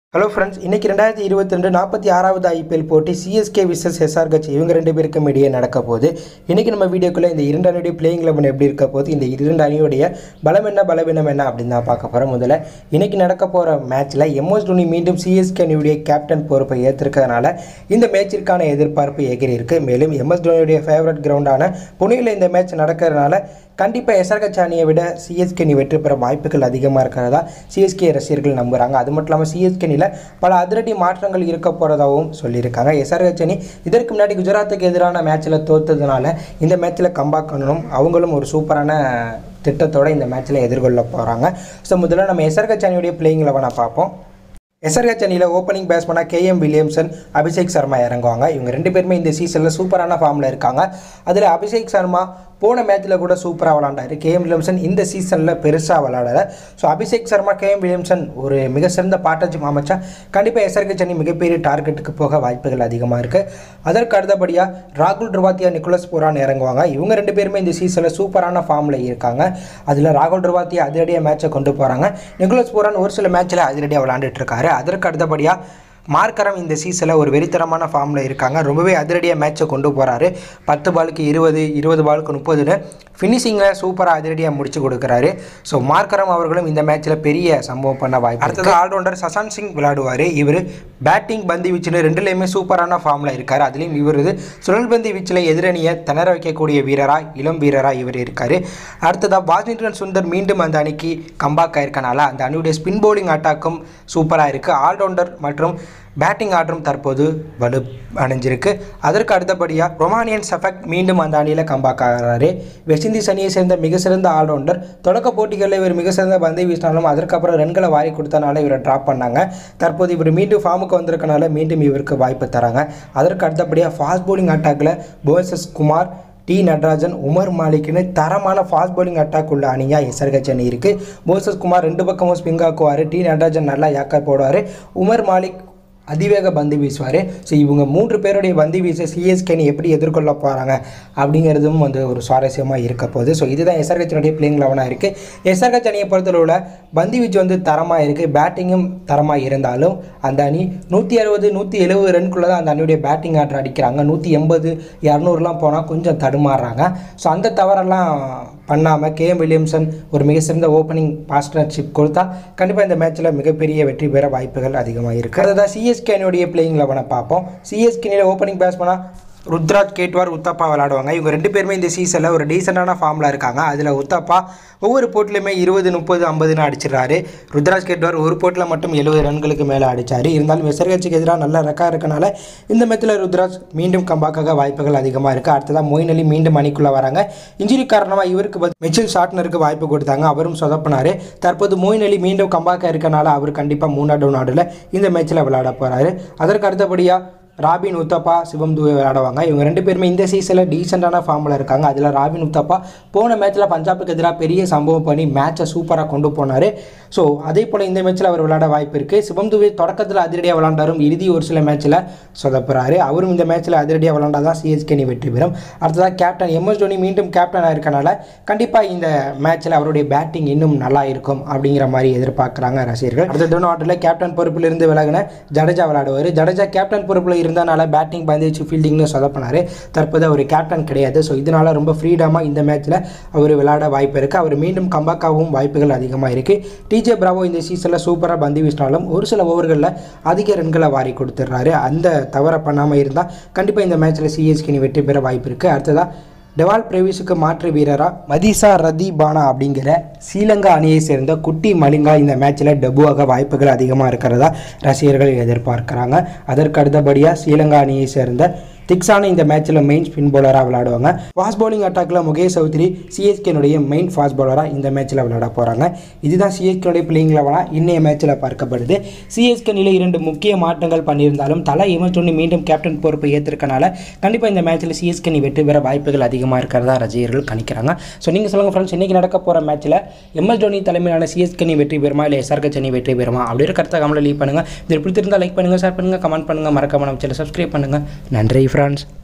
hello friends இன்னைக்கு ரெண்டாயிரத்தி இருபத்தி ரெண்டு நாற்பத்தி ஆறாவது ஐபிஎல் போட்டி சிஎஸ்கே விசஸ் எஸ்ஆர் கட்சி இவங்க ரெண்டு பேருக்கும் இடையே நடக்க போகுது இன்னைக்கு நம்ம வீடியோக்குள்ளே இந்த இரண்டு அணியுடைய பிளேயிங் லெவன் எப்படி இருக்க போகுது இந்த இரண்டு அணியுடைய பலம் என்ன பலவீனம் என்ன அப்படின்னு தான் பார்க்க போகிறோம் முதல்ல இன்னைக்கு நடக்க போகிற மேட்ச்சில் எம்எஸ் தோனி மீண்டும் சிஎஸ்கே அணியுடைய கேப்டன் பொறுப்பை ஏற்றிருக்கிறதுனால இந்த மேட்சிற்கான எதிர்பார்ப்பு எகிரி இருக்கு மேலும் எம்எஸ் தோனியுடைய ஃபேவரட் கிரவுண்டான புனேயில் இந்த மேட்ச் நடக்கிறதுனால கண்டிப்பாக எஸ்ஆர் கட்சி அணியை விட சிஎஸ்கே அணி வெற்றி பெற வாய்ப்புகள் அதிகமாக இருக்கிறதா சிஎஸ்கே ரசிகர்கள் நம்புகிறாங்க அது மட்டும் இல்லாமல் சிஎஸ்கே அணியில் பல அதிரடி மாற்றங்கள் இருக்க போகிறதாகவும் சொல்லியிருக்காங்க எஸ்ஆர் கட்சி அணி இதற்கு முன்னாடி குஜராத்துக்கு எதிரான மேட்ச்சில் தோத்ததுனால இந்த மேட்ச்சில் கம்பேக் பண்ணணும் அவங்களும் ஒரு சூப்பரான திட்டத்தோட இந்த மேட்ச்சில் எதிர்கொள்ள போகிறாங்க ஸோ முதல்ல நம்ம எஸ்ஆர் கட்சி அணியுடைய பிளேயிங் லெவனை பார்ப்போம் எஸ்ஆர்ஹெச் அணியில் ஓப்பனிங் பேட்ஸ்மேனாக கேஎம் வில்லியம்சன் அபிஷேக் சர்மா இறங்குவாங்க இவங்க ரெண்டு பேருமே இந்த சீசனில் சூப்பரான ஃபார்மில் இருக்காங்க அதில் அபிஷேக் சர்மா போன மேட்ச்சில் கூட சூப்பராக விளாண்டாரு கேஎம் வில்லியம்சன் இந்த சீசனில் பெருசாக விளாடல so Abhishek Sharma KM Williamson ஒரு மிக சிறந்த பார்ட்னர்ஷிப் அமைச்சா கண்டிப்பாக எஸ்ஆர்ஹெச் அணி மிகப்பெரிய டார்கெட்டுக்கு போக வாய்ப்புகள் அதிகமாக இருக்குது அதற்கு அடுத்தபடியாக ராகுல் ட்ரவாத்தியா நிக்கோலஸ் புரான் இறங்குவாங்க இவங்க ரெண்டு பேருமே இந்த சீசனில் சூப்பரான ஃபார்மில் இருக்காங்க அதில் ராகுல் ட்ரவாத்தியா அதிரடியாக மேட்சை கொண்டு போகிறாங்க நிக்கோலஸ் புரான் ஒரு சில மேட்ச்சில் அதிரடியாக விளாண்டுட்டு இருக்காரு அதற்கு அடுத்தபடியாக மார்க்கரம் இந்த சீசனில் ஒரு வெறித்தனமான ஃபார்மில் இருக்காங்க ரொம்பவே அதிரடியாக மேட்சை கொண்டு போகிறாரு பத்து பாலுக்கு இருபது இருபது பாலுக்கு முப்பதுன்னு ஃபினிஷிங்கில் சூப்பராக அதிரடியாக முடிச்சு கொடுக்குறாரு ஸோ மார்க்கரம் அவர்களும் இந்த மேட்ச்சில் பெரிய சம்பவம் பண்ண வாய்ப்பு அடுத்தது ஆல்ரவுண்டர் சசாந்த் சிங் விளையாடுவார் இவர் பேட்டிங் பந்து வீச்சுன்னு ரெண்டுலேயுமே சூப்பரான ஃபார்மில் இருக்கார் அதுலேயும் இவர் இது சுழல் பந்து வீச்சில் எதிரணியை திணற வைக்கக்கூடிய வீரராக இளம் வீரராக இவர் இருக்கார் அடுத்ததாக வாஷிங்டன் சுந்தர் மீண்டும் அந்த அணிக்கு கம்பாக் ஆயிருக்கனால அந்த அணியுடைய ஸ்பின் பவுலிங் அட்டாக்கும் சூப்பராக இருக்குது ஆல்ரவுண்டர் மற்றும் பேட்டிங் ஆர்டரும் தற்போது வலு அடைஞ்சிருக்கு அதற்கு அடுத்தபடியாக ரொமானியன் சஃபக் மீண்டும் அந்த அணியில் கம்பாக் ஆகிறாரு வெஸ்ட் இண்டீஸ் அணியை சேர்ந்த மிக சிறந்த ஆல்ரவுண்டர் தொடக்க போட்டிகளில் இவர் மிக சிறந்த பந்தை வீசினாலும் அதற்கப்புறம் ரன்களை வாரி கொடுத்தனால இவரை ட்ராப் பண்ணாங்க தற்போது இவர் மீண்டும் ஃபார்முக்கு வந்திருக்கனால மீண்டும் இவருக்கு வாய்ப்பு தராங்க அதற்கு அடுத்தபடியாக ஃபாஸ்ட் பவுலிங் அட்டாக்கில் போசஸ் குமார் டி நடராஜன் உமர் மாலிக்னு தரமான ஃபாஸ்ட் பவுலிங் அட்டாக் உள்ள அணியாக எஸ்ஆர்ஹெச் அணி இருக்குது போசஸ் குமார் ரெண்டு பக்கமும் ஸ்பிங் ஆக்குவார் டி நடராஜன் நல்லா யாக்கா போடுவார் உமர் மாலிக் அதிவேக பந்து வீசுவார் ஸோ இவங்க மூன்று பேருடைய பந்து வீச சிஎஸ்கே அணி எப்படி எதிர்கொள்ள போகிறாங்க அப்படிங்கிறதும் வந்து ஒரு சுவாரஸ்யமாக இருக்க போகுது ஸோ இதுதான் எஸ்ஆர்ஹெச்னுடைய பிளேயிங் லெவனாக இருக்குது எஸ்ஆர்ஹெச் அணியை பொறுத்தளவில் பந்து வீச்சு வந்து தரமாக இருக்குது பேட்டிங்கும் தரமாக இருந்தாலும் அந்த அணி நூற்றி அறுபது நூற்றி எழுபது ரன்குள்ளே தான் அந்த அணியுடைய பேட்டிங் ஆர்டர் அடிக்கிறாங்க நூற்றி எண்பது இரநூறுலாம் போனால் கொஞ்சம் தடுமாறுறாங்க ஸோ அந்த தவறெல்லாம் பண்ணாமல் கேஎம் வில்லியம்சன் ஒரு மிக சிறந்த ஓப்பனிங் பார்ட்னர்ஷிப் கொடுத்தா கண்டிப்பாக இந்த மேட்ச்சில் மிகப்பெரிய வெற்றி பெற வாய்ப்புகள் அதிகமாக இருக்குது அதுதான் சிஎஸ்கே அணியுடைய பிளேயிங் லெவனை பார்ப்போம் சிஎஸ்கே அணியில் ஓப்பனிங் பேட்ஸ்மனாக ருத்ராஜ் கேட்வார் உத்தப்பா விளாடுவாங்க இவங்க ரெண்டு பேருமே இந்த சீசனில் ஒரு டீசெண்டான ஃபார்மில் இருக்காங்க அதில் உத்தப்பா ஒவ்வொரு போட்டிலுமே இருபது முப்பது ஐம்பதுன்னு அடிச்சிடுறாரு ருத்ராஜ் கேட்வார் ஒரு போட்டில் மட்டும் எழுபது ரன்களுக்கு மேலே அடித்தார் இருந்தாலும் எஸ்ஆர்ஹெச்சுக்கு எதிராக நல்ல ரெக்கார்ட் இருக்கனால இந்த மேட்ச்சில் ருத்ராஜ் மீண்டும் கம்பாக்காக வாய்ப்புகள் அதிகமாக இருக்குது அடுத்ததாக மொயின் அலி மீண்டும் அணிக்குள்ளே வராங்க இன்ஜுரி காரணமாக இவருக்கு பதில் மிச்சில் ஷார்ட்னருக்கு வாய்ப்பு கொடுத்தாங்க அவரும் சொதப்பினார் தற்போது மொயின் அலி மீண்டும் கம்பாக்காக இருக்கனால அவர் கண்டிப்பாக மூணாவது நாடில் இந்த மேட்ச்சில் விளையாட போகிறாரு அதற்கு அடுத்தபடியாக ராபின் உத்தப்பா சிவம் துவே விளையாடுவாங்க இவங்க ரெண்டு பேருமே இந்த சீசனில் டீசெண்டான ஃபார்மில் இருக்காங்க அதில் ராபின் உத்தப்பா போன மேட்ச்சில் பஞ்சாபுக்கு எதிராக பெரிய சம்பவம் பண்ணி மேட்சை சூப்பராக கொண்டு போனார் ஸோ அதே போல் இந்த மேட்ச்சில் அவர் விளையாட வாய்ப்பு இருக்குது சிவம் துவே தொடக்கத்தில் அதிரடியாக விளாண்டாரும் இறுதி ஒரு சில மேட்ச்சில் சொதப்புறாரு அவரும் இந்த மேட்ச்சில் அதிரடியாக விளாண்டா தான் சிஎஸ்கே அணி வெற்றி பெறும் அடுத்ததாக கேப்டன் எம்எஸ் தோனி மீண்டும் கேப்டனாக இருக்கனால கண்டிப்பாக இந்த மேட்ச்சில் அவருடைய பேட்டிங் இன்னும் நல்லா இருக்கும் அப்படிங்கிற மாதிரி எதிர்பார்க்குறாங்க ரசிகர்கள் அடுத்த டோன் ஆர்டரில் கேப்டன் பொறுப்பிலிருந்து விலகின ஜடேஜா விளையாடுவார் ஜடேஜா கேப்டன் பொறுப்பில் இருந்தனால பேட்டிங் பந்து வச்சு ஃபீல்டிங்னு சொதப்பினார் தற்போது அவர் கேப்டன் கிடையாது ஸோ இதனால் ரொம்ப ஃப்ரீடமாக இந்த மேட்ச்சில் அவர் விளையாட வாய்ப்பு இருக்குது அவர் மீண்டும் கம்பேக்காகவும் வாய்ப்புகள் அதிகமாக இருக்குது டிஜே பிராவோ இந்த சீசனில் சூப்பராக பந்து வீசினாலும் ஒரு சில ஓவர்களில் அதிக ரன்களை வாரி கொடுத்துட்றாரு அந்த தவறை பண்ணாமல் இருந்தால் கண்டிப்பாக இந்த மேட்ச்சில் சிஎஸ்கே வெற்றி பெற வாய்ப்பு இருக்குது அடுத்ததாக டெவால் பிரேவிஸுக்கு மாற்று வீரராக மதிசா ரதிபானா அப்படிங்கிற ஸ்ரீலங்கா அணியை சேர்ந்த குட்டி மலிங்கா இந்த மேட்ச்சில் டெபுவாக வாய்ப்புகள் அதிகமாக இருக்கிறதா ரசிகர்கள் எதிர்பார்க்குறாங்க அதற்கு அடுத்தபடியாக ஸ்ரீலங்கா அணியை சேர்ந்த திக்ஸான இந்த மேட்ச்சில் மெயின் ஸ்பின் பவுலராக விளையாடுவாங்க ஃபாஸ்ட் பவுலிங் அட்டாக்கில் முகேஷ் சௌத்ரி சிஎஸ்கேனுடைய மெயின் ஃபாஸ்ட் பவுலராக இந்த மேட்ச்சில் விளையாட போகிறாங்க இதுதான் சிஎஸ்கேனுடைய பிளேயிங் லெவலாக இன்னைய மேட்ச்சில் பார்க்கப்படுது சிஎஸ்கே நிலை இரண்டு முக்கிய மாற்றங்கள் பண்ணியிருந்தாலும் தலா எம்எஸ் தோனி மீண்டும் கேப்டன் பொறுப்பை ஏற்றிருக்கனால கண்டிப்பாக இந்த மேட்ச்சில் சிஎஸ்கே நீ வெற்றி பெற வாய்ப்புகள் அதிகமாக இருக்கிறதா ரசிகர்கள் கணிக்கிறாங்க ஸோ நீங்கள் சொல்லுங்கள் ஃப்ரெண்ட்ஸ் இன்றைக்கி நடக்க போகிற மேட்ச்சில் எம்எஸ் தோனி தலைமையிலான சிஎஸ்கே நீ வெற்றி பெறுமா இல்லை எஸ்ஆர்கே சென்னை வெற்றி பெறுமா அப்படி ஒரு கருத்தை கமெண்ட்டில் லீவ் பண்ணுங்கள் இது பிடித்திருந்தால் லைக் பண்ணுங்கள் ஷேர் பண்ணுங்கள் கமெண்ட் பண்ணுங்கள் மறக்காம நம்ம சேனல் சப்ஸ்கிரைப் பண்ணுங்கள் நன்றி ஃப்ரெண்ட்ஸ்